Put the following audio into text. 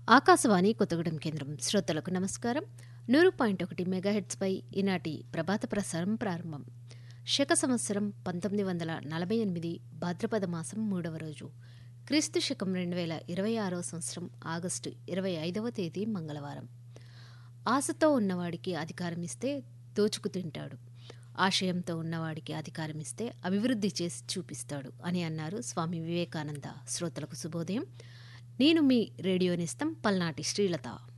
ఆకాశవాణి కొత్తగూడెం కేంద్రం శ్రోతలకు నమస్కారం నూరు పాయింట్ ఒకటి మెగాహెట్స్పై ఈనాటి ప్రభాత ప్రసారం ప్రారంభం శక సంవత్సరం పంతొమ్మిది వందల నలభై ఎనిమిది భాద్రపద మాసం మూడవ రోజు క్రీస్తు శకం రెండు వేల ఇరవై ఆరవ సంవత్సరం ఆగస్టు ఇరవై ఐదవ తేదీ మంగళవారం ఆశతో ఉన్నవాడికి అధికారం ఇస్తే దోచుకు తింటాడు ఆశయంతో ఉన్నవాడికి అధికారం ఇస్తే అభివృద్ధి చేసి చూపిస్తాడు అని అన్నారు స్వామి వివేకానంద శ్రోతలకు శుభోదయం నేను మీ రేడియోనిస్తం పల్నాటి శ్రీలత